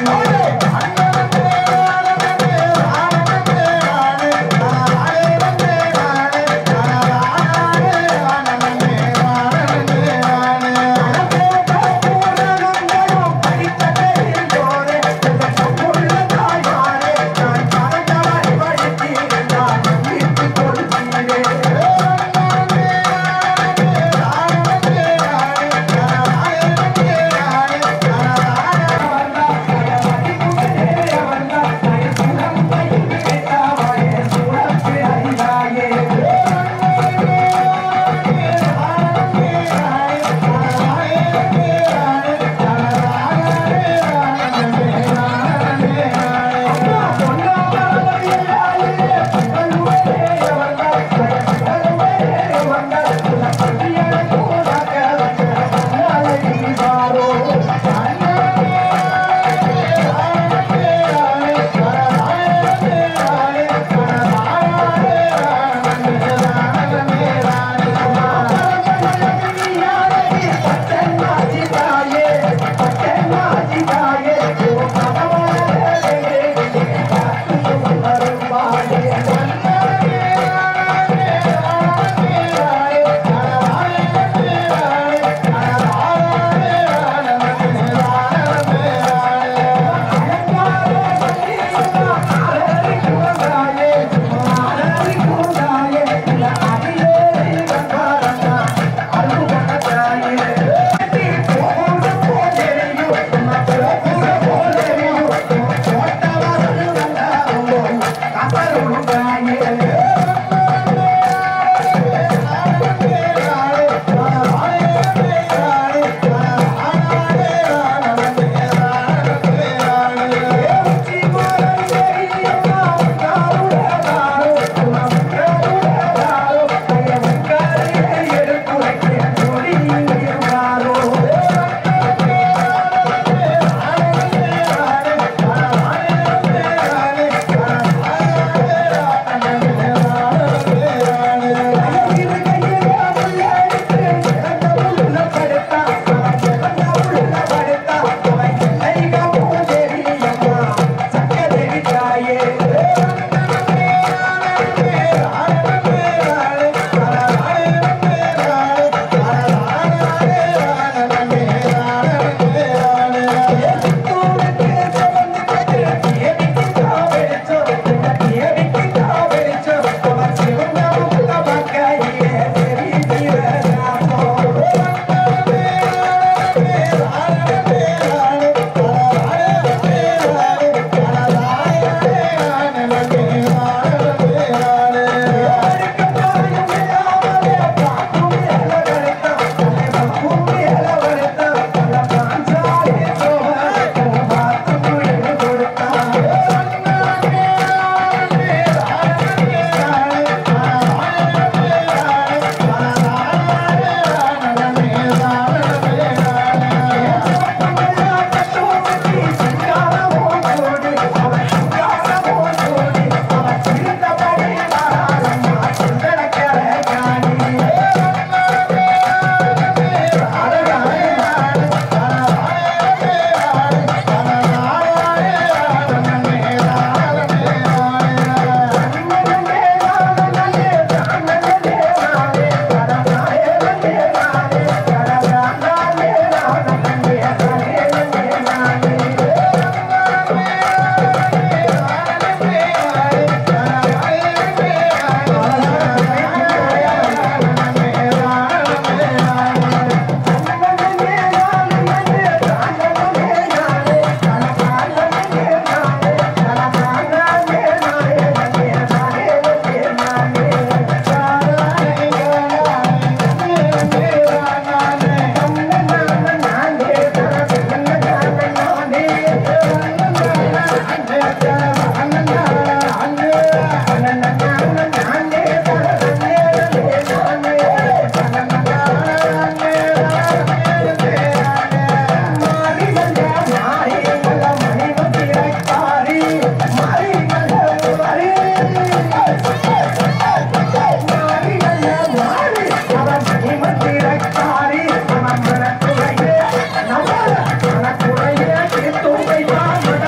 நம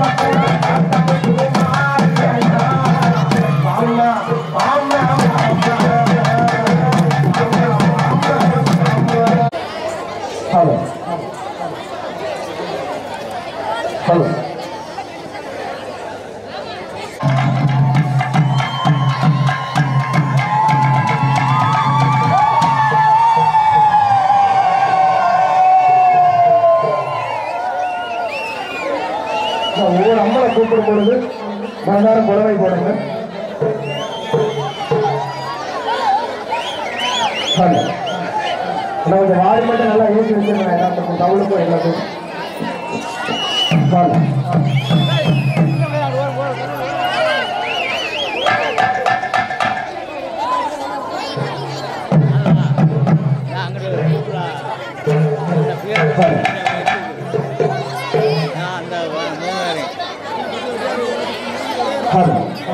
hello hello ஒவ்வொரு அம்மனை கூப்பிடும் பொழுது மனதார புடவை போடுங்க ஹலோ நான் கொஞ்சம் வாரி மட்டும் நல்லா ஏற்றி வச்சிருக்கேன் எல்லாத்துக்கும் தவளுக்கும் எல்லாத்துக்கும் ஹலோ ஹலோ அந்த மூணு ஹலோ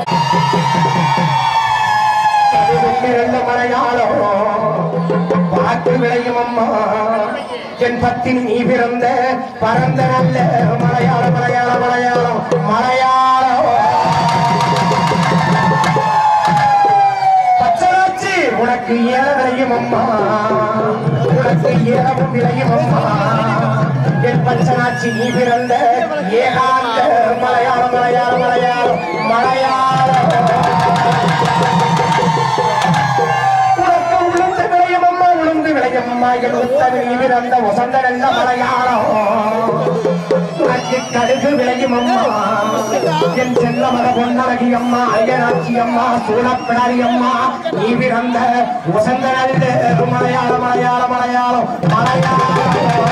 ரெண்டு மலையாளம் பார்த்து விளையும் அம்மா என் பத்தின் நீ பிறந்த பரந்த நல்ல மலையாள மலையாள மலையாளம் மலையாளம் பச்சராட்சி உனக்கு ஏற விளையும் அம்மா உனக்கு ஏறவும் விளையும் அம்மா என் பச்சனாட்சி நீ பிறந்த ஏகாந்த மலையாள மலையாள மலையாளம் மலையாளம் உனக்கு உளுந்து விளையும் அம்மா உளுந்து விளையும் அம்மா என் உத்தவி பிறந்த வசந்த நல்ல மலையாளம் உனக்கு கடுகு விளையும் அம்மா என் செல்ல மத பொன்னழகி அம்மா ஐயனாட்சி அம்மா சூழப்பிடாரி அம்மா நீ பிறந்த வசந்த நல்ல மலையாள மலையாள மலையாளம் மலையாளம்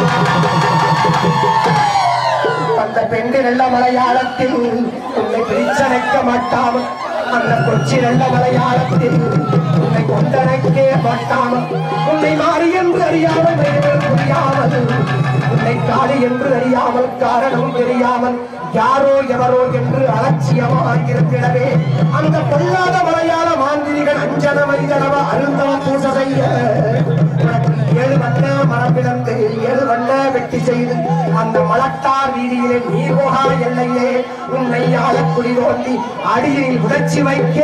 அந்த பெண்ணு நல்ல மலையாளத்தில் உன்னை பிரிச்சனைக்க மாட்டாமல் அந்த கொச்சி நல்ல மலையாளத்தில் உன்னை கொண்டனைக்கே மாட்டாமல் உன்னை மாறி என்று அறியாமல் வேறு புரியாமல் உன்னை காளி என்று அறியாமல் காரணம் தெரியாமல் யாரோ எவரோ என்று அலட்சியமாக இருந்திடவே அந்த பொல்லாத மலையாள மாந்திரிகள் அஞ்சன மனிதனவ அருந்தவ பூச செய்ய உனக்கு ஏழு வண்ண மரபிழந்து ஏழு வண்ண வெட்டி செய்து அந்த மலட்டார் வீதியிலே நீர் போகா எல்லையிலே உன்னை ஆழக்குடி தோண்டி அடியில் உடச்சி வைக்க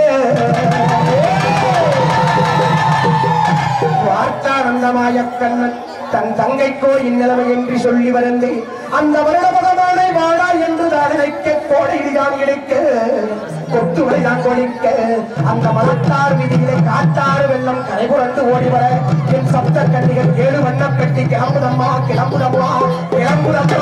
வார்த்தானந்தமாய கண்ணன் தன் தங்கைக்கோ இந்நிலைமை என்று சொல்லி வருந்தி அந்த வருட பகவானை வாழா என்று தாதனைக்க கோடையில்தான் எடுக்க கொத்துவரை தான் கொடிக்க அந்த மலத்தார் விதியிலே காட்டாறு வெள்ளம் கரைபுரண்டு ஓடி வர என் சப்த கன்னிகள் ஏழு வண்ண பெட்டி கிளம்புதம்மா கிளம்புதம்மா கிளம்புதம்மா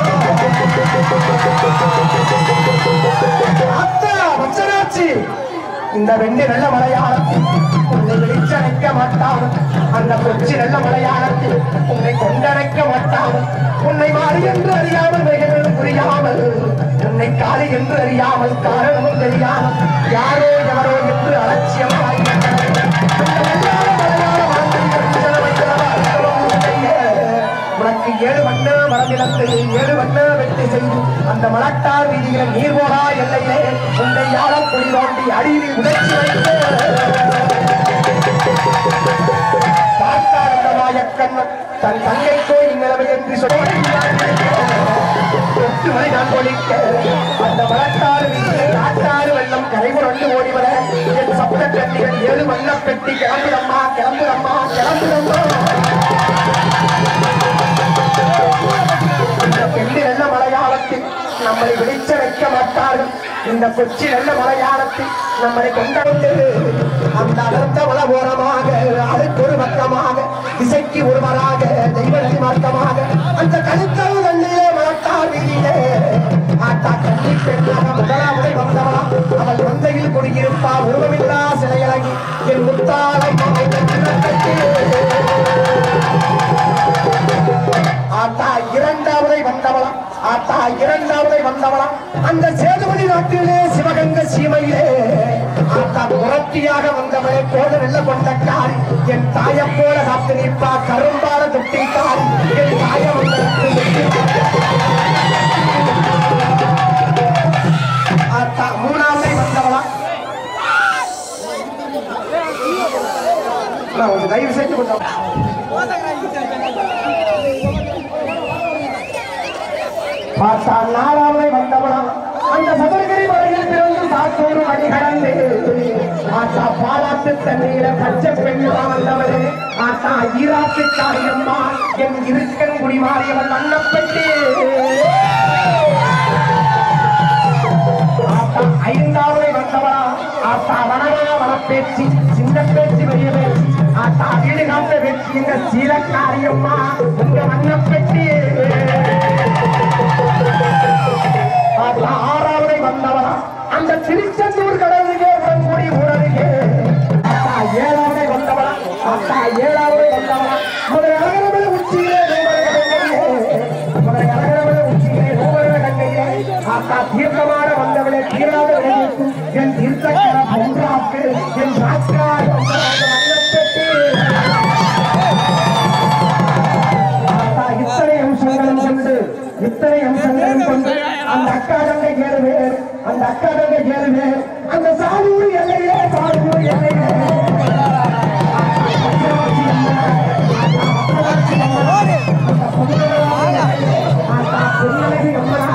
அத்தா வச்சனாச்சி இந்த வெண்ணி நல்ல மலையாளத்தில் உன்னை வெளிச்சடைக்க மாட்டான் அந்த கொச்சி நல்ல மலையாளத்தில் உன்னை கொண்டடைக்க மாட்டான் உன்னை மாறி என்று அறியாமல் வெகுவது புரியாமல் உன்னை காலி என்று அறியாமல் காரணமும் தெரியாமல் யாரோ எவரோ என்று அலட்சியமாய் அந்த வெள்ளாள மலையாள மாந்திரிகர் சிலவை சிலவ அர்த்தமும் செய்ய உனக்கு ஏழு வண்ண மரபிழந்து ஏழு வண்ண வெற்றி செய்து அந்த மலட்டார் வீதியில நீர் போகா எல்லையிலே உன்னை யாழ பொடி தோண்டி அடியில் உடைச்சி வைத்து பார்த்தாரந்தமாய கண்ணன் தன் தங்கைக்கோ இந்நிலைமை என்று சொல்லி எட்டு மணி நான் ஒழிக்க அந்த மலட்டாறு வீதியில் காட்டாறு வெள்ளம் கரைபுரண்டு ஓடி வர என் சப்த கண்ணிகள் ஏழு வண்ண பெட்டி கிளம்புதம்மா கிளம்புதம்மா கிளம்புதம்மா இந்த பெண்ணு நல்ல மலையாளத்தில் நம்மை விழிச்ச வைக்க மாட்டார்கள் இந்த கொச்சி நல்ல மலையாளத்தில் நம்மை கொண்டடைந்து அந்த அடர்ந்த வள ஓரமாக அதுக்கு ஒரு பக்கமாக திசைக்கு ஒருவராக தெய்வநதி மார்க்கமாக அந்த கழுத்தல் தண்ணிலே மலட்டார் வீதியிலே ஆட்டா கண்ணி பெண்ணாக முதலாவதை வந்தவளா அவள் மந்தையில் குடியிருப்பா உருவமில்லா சிலையழகி என் முத்தாளை ஆத்தா இரண்டாவதை வந்தவளாம் ஆத்தா இரண்டாவதை வந்தவளாம் அந்த சேதுபதி நாட்டிலே சிவகங்கை சீமையிலே ஆத்தா புரட்டியாக வந்தவளே போல வெள்ள கொண்ட காரி என் தாயை போல காத்து நிற்பா கரும்பால தொட்டி காரி என் தாய ஆத்தா மூணாவதை வந்தவளாம் நான் கொஞ்சம் தயவு செய்து கொஞ்சம் பார்த்தா நாலாவதை வந்தவளாம் ஆத்து தண்ணீர பச்சை பெண்ணா வந்தவளே ஆத்தா ஈராத்து காரியம்மா என் இருக்கன் குடி மாறியவள் வண்ணப்பட்டு ஆத்தா ஐந்தாவது வந்தவளா ஆத்தா வனவா வனப்பேச்சு சின்ன பேச்சு பெரிய பேச்சு ஆத்தா வீடு காத்த பேச்சு எங்க சீலக்காரியம்மா உங்க வண்ணப்பெட்டி ஆத்தா ஆறாவது வந்தவளா அந்த திருச்செந்தூர் கடவுளுக்கே உடன் கூடி ஊரருகே ஆத்தா ஏழாவது வந்தவளா ஆத்தா ஏழாவது வந்தவளா முதல் அழகரமே உச்சியிலே முதல் அழகரமே உச்சியிலே நூறு கண்ணையே ஆத்தா தீர்க்கமான வந்தவளே தீராத விளைவிக்கும் என் தீர்த்தக்கர ஒன்றாக்கு என் சாட்சியாய் ஆத்தா இத்தனை அம்சங்களும் கொண்டு இத்தனை அம்சங்களும் கொண்டு அந்த அக்கா தங்கை ஏழு பேர் அந்த அக்கா தங்கை ஏழு பேர் அந்த சாலூர் எல்லையே சாலூர் எல்லையே ஆத்தா பொன்னழகி அம்மன்